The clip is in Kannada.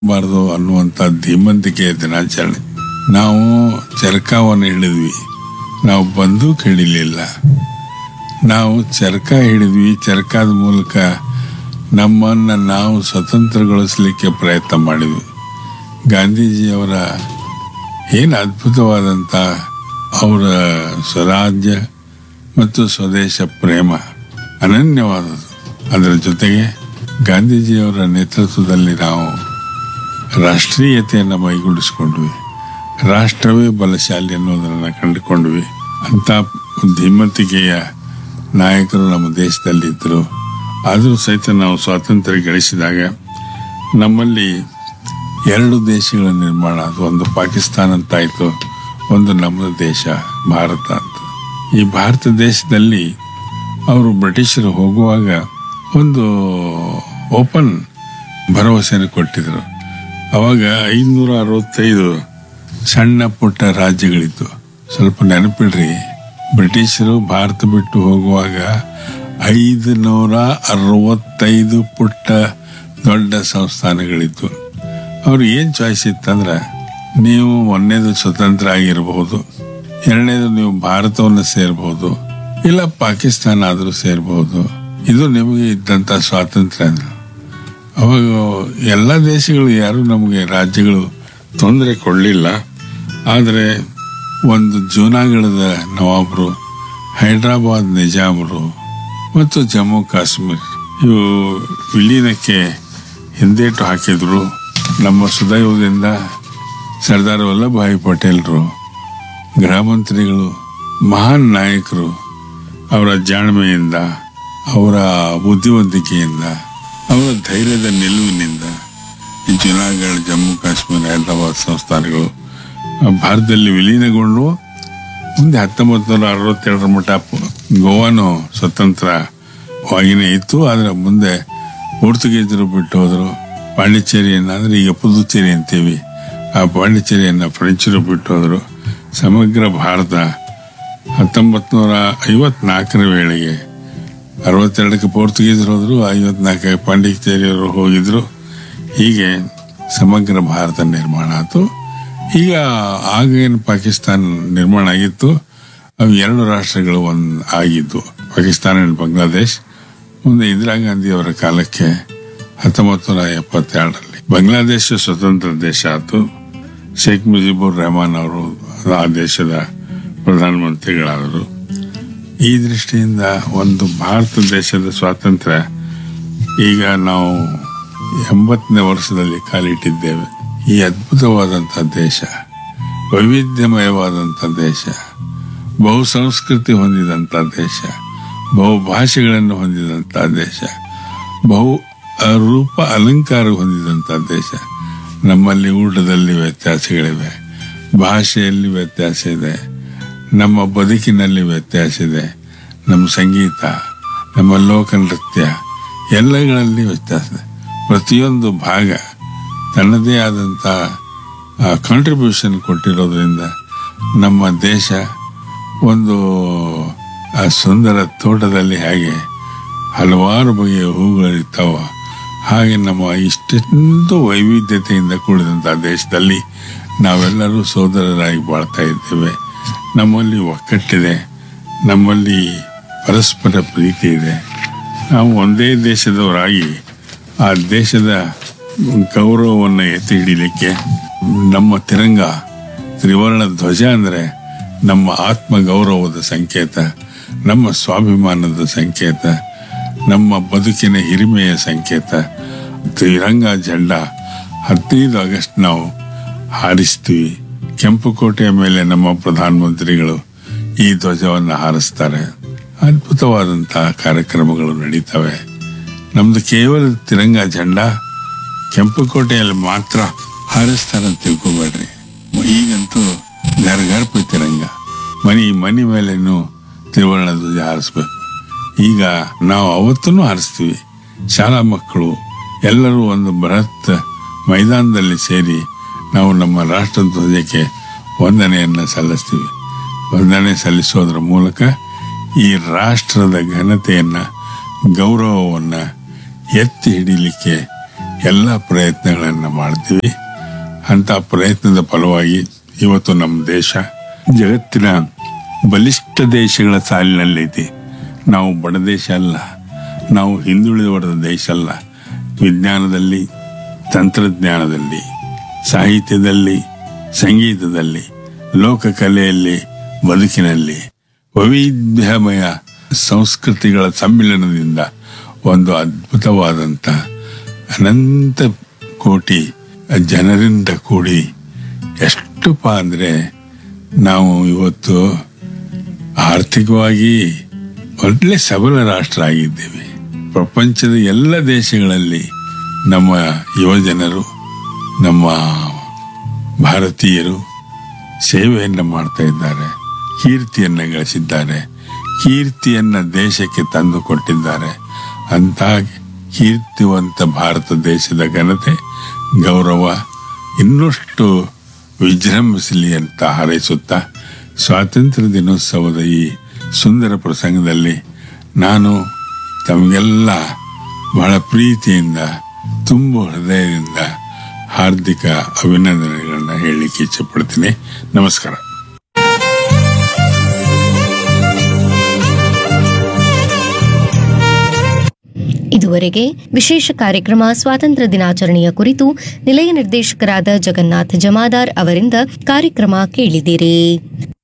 ಬಾರದು ಅನ್ನುವಂಥ ಧೀಮಂತಿಕೆಯ ದಿನಾಚರಣೆ ನಾವು ಚರಕವನ್ನು ಹಿಡಿದ್ವಿ ನಾವು ಬಂದೂಕ್ ಹಿಡಿಲಿಲ್ಲ ನಾವು ಚರಕ ಹಿಡಿದ್ವಿ ಚರಕದ ಮೂಲಕ ನಮ್ಮನ್ನು ನಾವು ಸ್ವತಂತ್ರಗೊಳಿಸಲಿಕ್ಕೆ ಪ್ರಯತ್ನ ಮಾಡಿದ್ವಿ ಗಾಂಧೀಜಿಯವರ ಏನು ಅದ್ಭುತವಾದಂಥ ಅವರ ಸ್ವರಾಜ್ಯ ಮತ್ತು ಸ್ವದೇಶ ಪ್ರೇಮ ಅನನ್ಯವಾದದ್ದು ಅದರ ಜೊತೆಗೆ ಗಾಂಧೀಜಿಯವರ ನೇತೃತ್ವದಲ್ಲಿ ನಾವು ರಾಷ್ಟ್ರೀಯತೆಯನ್ನು ಮೈಗೂಡಿಸ್ಕೊಂಡ್ವಿ ರಾಷ್ಟ್ರವೇ ಬಲಶಾಲಿ ಅನ್ನೋದನ್ನು ಕಂಡುಕೊಂಡ್ವಿ ಅಂಥ ಧೀಮತಿಕೆಯ ನಾಯಕರು ನಮ್ಮ ದೇಶದಲ್ಲಿದ್ದರು ಆದರೂ ಸಹಿತ ನಾವು ಸ್ವಾತಂತ್ರ್ಯ ಗಳಿಸಿದಾಗ ನಮ್ಮಲ್ಲಿ ಎರಡು ದೇಶಗಳ ನಿರ್ಮಾಣ ಅದು ಒಂದು ಪಾಕಿಸ್ತಾನ ಅಂತಾಯಿತು ಒಂದು ನಮ್ಮ ದೇಶ ಭಾರತ ಅಂತ ಈ ಭಾರತ ದೇಶದಲ್ಲಿ ಅವರು ಬ್ರಿಟಿಷರು ಹೋಗುವಾಗ ಒಂದು ಓಪನ್ ಭರವಸೆಯನ್ನು ಕೊಟ್ಟಿದ್ರು ಅವಾಗ ಐನೂರ ಅರವತ್ತೈದು ಸಣ್ಣ ಪುಟ್ಟ ರಾಜ್ಯಗಳಿತ್ತು ಸ್ವಲ್ಪ ನೆನಪಿಡ್ರಿ ಬ್ರಿಟಿಷರು ಭಾರತ ಬಿಟ್ಟು ಹೋಗುವಾಗ ಐದು ನೂರ ಅರವತ್ತೈದು ಪುಟ್ಟ ದೊಡ್ಡ ಸಂಸ್ಥಾನಗಳಿತ್ತು ಅವ್ರು ಏನು ಚಾಯ್ಸ್ ಇತ್ತಂದ್ರೆ ನೀವು ಒಂದನೇದು ಸ್ವತಂತ್ರ ಆಗಿರಬಹುದು ಎರಡನೇದು ನೀವು ಭಾರತವನ್ನು ಸೇರಬಹುದು ಇಲ್ಲ ಪಾಕಿಸ್ತಾನ ಆದರೂ ಸೇರಬಹುದು ಇದು ನಿಮಗೆ ಇದ್ದಂಥ ಸ್ವಾತಂತ್ರ್ಯ ಅಂದ್ರು ಅವಾಗ ಎಲ್ಲ ದೇಶಗಳು ಯಾರು ನಮಗೆ ರಾಜ್ಯಗಳು ತೊಂದರೆ ಕೊಡಲಿಲ್ಲ ಆದರೆ ಒಂದು ಜೂನಾಗಢದ ನವಾಬರು ಹೈದ್ರಾಬಾದ್ ನಿಜಾಮರು ಮತ್ತು ಜಮ್ಮು ಕಾಶ್ಮೀರ್ ಇವು ವಿಲೀನಕ್ಕೆ ಹಿಂದೇಟು ಹಾಕಿದ್ರು ನಮ್ಮ ಸುದೈವದಿಂದ ಸರ್ದಾರ್ ವಲ್ಲಭಾಯಿ ಪಟೇಲ್ರು ಗೃಹ ಮಂತ್ರಿಗಳು ಮಹಾನ್ ನಾಯಕರು ಅವರ ಜಾಣ್ಮೆಯಿಂದ ಅವರ ಬುದ್ಧಿವಂತಿಕೆಯಿಂದ ಅವರ ಧೈರ್ಯದ ನಿಲುವಿನಿಂದ ಈ ಜುನಾಗಢ ಜಮ್ಮು ಕಾಶ್ಮೀರ ಹೈದರಾಬಾದ್ ಸಂಸ್ಥಾನಗಳು ಆ, ಭಾರತದಲ್ಲಿ ವಿಲೀನಗೊಂಡು ಮುಂದೆ ಹತ್ತೊಂಬತ್ತು ನೂರ ಅರವತ್ತೆರಡರ ಮಟ್ಟ ಪ- ಗೋವಾನು ಸ್ವತಂತ್ರವಾಗಿಯೇ ಇತ್ತು ಆದರೆ ಮುಂದೆ ಪೋರ್ಚುಗೀಸರು ಬಿಟ್ಟು ಹೋದರು ಪಾಂಡಿಚೇರಿಯನ್ನು ಅಂದರೆ ಈಗ ಪುದುಚೇರಿ ಅಂತೀವಿ ಆ ಪಾಂಡಿಚೇರಿಯನ್ನು ಫ್ರೆಂಚರು ಬಿಟ್ಟು ಹೋದರು ಸಮಗ್ರ ಭಾರತ ಹತ್ತೊಂಬತ್ತು ನೂರ ಐವತ್ನಾಲ್ಕರ ವೇಳೆಗೆ ಅರವತ್ತೆರಡಕ್ಕೆ ಪೋರ್ಚುಗೀಸರು ಹೋದರು ಐವತ್ನಾಲ್ಕಕ್ಕೆ ಪಾಂಡಿಚೇರಿಯವರು ಹೋಗಿದ್ರು ಹೀಗೆ ಸಮಗ್ರ ಭಾರತ ನಿರ್ಮಾಣ ಆಯಿತು ಈಗ ಆಗ ಏನು ಪಾಕಿಸ್ತಾನ ನಿರ್ಮಾಣ ಆಗಿತ್ತು ಅವು ಎರಡು ರಾಷ್ಟ್ರಗಳು ಒಂದು ಆಗಿದ್ದು ಪಾಕಿಸ್ತಾನ and ಬಾಂಗ್ಲಾದೇಶ್ ಮುಂದೆ ಇಂದಿರಾ ಗಾಂಧಿ ಅವರ ಕಾಲಕ್ಕೆ ಹತ್ತೊಂಬತ್ತು ನೂರ ಎಪ್ಪತ್ತೆರಡರಲ್ಲಿ ಬಾಂಗ್ಲಾದೇಶ ಸ್ವತಂತ್ರ ದೇಶ ಆಯಿತು ಶೇಖ್ ಮುಜಿಬುರ್ ರೆಹಮಾನ್ ಅವರು ಆ ದೇಶದ ಪ್ರಧಾನಮಂತ್ರಿಗಳಾದರು ಈ ದೃಷ್ಟಿಯಿಂದ ಒಂದು ಭಾರತ ದೇಶದ ಸ್ವಾತಂತ್ರ್ಯ ಈಗ ನಾವು ಎಂಬತ್ತನೇ ವರ್ಷದಲ್ಲಿ ಕಾಲಿಟ್ಟಿದ್ದೇವೆ ಈ ಅದ್ಭುತವಾದಂಥ ದೇಶ ವೈವಿಧ್ಯಮಯವಾದಂಥ ದೇಶ ಬಹು ಸಂಸ್ಕೃತಿ ಹೊಂದಿದಂಥ ದೇಶ ಬಹು ಭಾಷೆಗಳನ್ನು ಹೊಂದಿದಂಥ ದೇಶ ಬಹು ರೂಪ ಅಲಂಕಾರ ಹೊಂದಿದಂಥ ದೇಶ ನಮ್ಮಲ್ಲಿ ಊಟದಲ್ಲಿ ವ್ಯತ್ಯಾಸಗಳಿವೆ ಭಾಷೆಯಲ್ಲಿ ವ್ಯತ್ಯಾಸ ಇದೆ ನಮ್ಮ ಬದುಕಿನಲ್ಲಿ ವ್ಯತ್ಯಾಸ ಇದೆ ನಮ್ಮ ಸಂಗೀತ ನಮ್ಮ ಲೋಕ ನೃತ್ಯ ಎಲ್ಲಗಳಲ್ಲಿ ವ್ಯತ್ಯಾಸ ಇದೆ ಪ್ರತಿಯೊಂದು ಭಾಗ ತನ್ನದೇ ಆದಂಥ ಕಾಂಟ್ರಿಬ್ಯೂಷನ್ ಕೊಟ್ಟಿರೋದ್ರಿಂದ ನಮ್ಮ ದೇಶ ಒಂದು ಆ ಸುಂದರ ತೋಟದಲ್ಲಿ ಹೇಗೆ ಹಲವಾರು ಬಗೆಯ ಹೂಗಳಿರ್ತಾವ ಹಾಗೆ ನಮ್ಮ ಇಷ್ಟೊಂದು ವೈವಿಧ್ಯತೆಯಿಂದ ಕೂಡಿದಂಥ ದೇಶದಲ್ಲಿ ನಾವೆಲ್ಲರೂ ಸೋದರರಾಗಿ ಬಾಳ್ತಾ ಇದ್ದೇವೆ ನಮ್ಮಲ್ಲಿ ಒಕ್ಕಟ್ಟಿದೆ ನಮ್ಮಲ್ಲಿ ಪರಸ್ಪರ ಪ್ರೀತಿ ಇದೆ ನಾವು ಒಂದೇ ದೇಶದವರಾಗಿ ಆ ದೇಶದ ಗೌರವವನ್ನು ಎತ್ತಿ ಹಿಡಿಲಿಕ್ಕೆ ನಮ್ಮ ತಿರಂಗ ತ್ರಿವರ್ಣ ಧ್ವಜ ಅಂದರೆ ನಮ್ಮ ಆತ್ಮ ಗೌರವದ ಸಂಕೇತ ನಮ್ಮ ಸ್ವಾಭಿಮಾನದ ಸಂಕೇತ ನಮ್ಮ ಬದುಕಿನ ಹಿರಿಮೆಯ ಸಂಕೇತ ತ್ರಿರಂಗ ಜೆಂಡ ಹದಿನೈದು ಆಗಸ್ಟ್ ನಾವು ಹಾರಿಸ್ತೀವಿ ಕೆಂಪು ಕೋಟೆಯ ಮೇಲೆ ನಮ್ಮ ಪ್ರಧಾನಮಂತ್ರಿಗಳು ಈ ಧ್ವಜವನ್ನು ಹಾರಿಸ್ತಾರೆ ಅದ್ಭುತವಾದಂತಹ ಕಾರ್ಯಕ್ರಮಗಳು ನಡೀತವೆ ನಮ್ದು ಕೇವಲ ತಿರಂಗ ಜೆಂಡ ಕೆಂಪು ಕೋಟೆಯಲ್ಲಿ ಮಾತ್ರ ಹಾರಿಸ್ತಾರೆ ಅಂತ ತಿಳ್ಕೊಬೇಡ್ರಿ ಈಗಂತೂ ಘರ್ ಘರ್ ಪಿ ತಿರಂಗ ಮನಿ ಮನಿ ಮೇಲೇನು ತ್ರಿವರ್ಣ ಧ್ವಜ ಹಾರಿಸ್ಬೇಕು ಈಗ ನಾವು ಅವತ್ತೂ ಹಾರಿಸ್ತೀವಿ ಶಾಲಾ ಮಕ್ಕಳು ಎಲ್ಲರೂ ಒಂದು ಬೃಹತ್ ಮೈದಾನದಲ್ಲಿ ಸೇರಿ ನಾವು ನಮ್ಮ ರಾಷ್ಟ್ರ ಧ್ವಜಕ್ಕೆ ವಂದನೆಯನ್ನು ಸಲ್ಲಿಸ್ತೀವಿ ವಂದನೆ ಸಲ್ಲಿಸೋದ್ರ ಮೂಲಕ ಈ ರಾಷ್ಟ್ರದ ಘನತೆಯನ್ನು ಗೌರವವನ್ನು ಎತ್ತಿ ಹಿಡಿಲಿಕ್ಕೆ ಎಲ್ಲ ಪ್ರಯತ್ನಗಳನ್ನು ಮಾಡ್ತೀವಿ ಅಂತ ಪ್ರಯತ್ನದ ಫಲವಾಗಿ ಇವತ್ತು ನಮ್ಮ ದೇಶ ಜಗತ್ತಿನ ಬಲಿಷ್ಠ ದೇಶಗಳ ಸಾಲಿನಲ್ಲೈತಿ ನಾವು ಬಡ ದೇಶ ಅಲ್ಲ ನಾವು ಹಿಂದುಳಿದ ದೇಶ ಅಲ್ಲ ವಿಜ್ಞಾನದಲ್ಲಿ ತಂತ್ರಜ್ಞಾನದಲ್ಲಿ ಸಾಹಿತ್ಯದಲ್ಲಿ ಸಂಗೀತದಲ್ಲಿ ಲೋಕಕಲೆಯಲ್ಲಿ ಬದುಕಿನಲ್ಲಿ ವೈವಿಧ್ಯಮಯ ಸಂಸ್ಕೃತಿಗಳ ಸಮ್ಮಿಲನದಿಂದ ಒಂದು ಅದ್ಭುತವಾದಂಥ ಅನಂತ ಕೋಟಿ ಜನರಿಂದ ಕೂಡಿ ಎಷ್ಟಪ್ಪ ಅಂದರೆ ನಾವು ಇವತ್ತು ಆರ್ಥಿಕವಾಗಿ ಒಳ್ಳೆ ಸಬಲ ರಾಷ್ಟ್ರ ಆಗಿದ್ದೇವೆ ಪ್ರಪಂಚದ ಎಲ್ಲ ದೇಶಗಳಲ್ಲಿ ನಮ್ಮ ಯುವಜನರು ನಮ್ಮ ಭಾರತೀಯರು ಸೇವೆಯನ್ನು ಮಾಡ್ತಾ ಇದ್ದಾರೆ ಕೀರ್ತಿಯನ್ನು ಗಳಿಸಿದ್ದಾರೆ ಕೀರ್ತಿಯನ್ನ ದೇಶಕ್ಕೆ ತಂದು ಕೊಟ್ಟಿದ್ದಾರೆ ಅಂತ ಕೀರ್ತಿವಂತ ಭಾರತ ದೇಶದ ಘನತೆ ಗೌರವ ಇನ್ನಷ್ಟು ವಿಜೃಂಭಿಸಲಿ ಅಂತ ಹಾರೈಸುತ್ತಾ ಸ್ವಾತಂತ್ರ್ಯ ದಿನೋತ್ಸವದ ಈ ಸುಂದರ ಪ್ರಸಂಗದಲ್ಲಿ ನಾನು ತಮಗೆಲ್ಲ ಬಹಳ ಪ್ರೀತಿಯಿಂದ ತುಂಬ ಹೃದಯದಿಂದ ಹಾರ್ದಿಕ ಅಭಿನಂದನೆಗಳನ್ನ ಹೇಳಲಿಕ್ಕೆ ಇಚ್ಛಪಡ್ತೀನಿ ನಮಸ್ಕಾರ ಇದುವರೆಗೆ ವಿಶೇಷ ಕಾರ್ಯಕ್ರಮ ಸ್ವಾತಂತ್ರ್ಯ ದಿನಾಚರಣೆಯ ಕುರಿತು ನಿಲಯ ನಿರ್ದೇಶಕರಾದ ಜಗನ್ನಾಥ್ ಜಮಾದಾರ್ ಅವರಿಂದ ಕಾರ್ಯಕ್ರಮ ಕೇಳಿದಿರಿ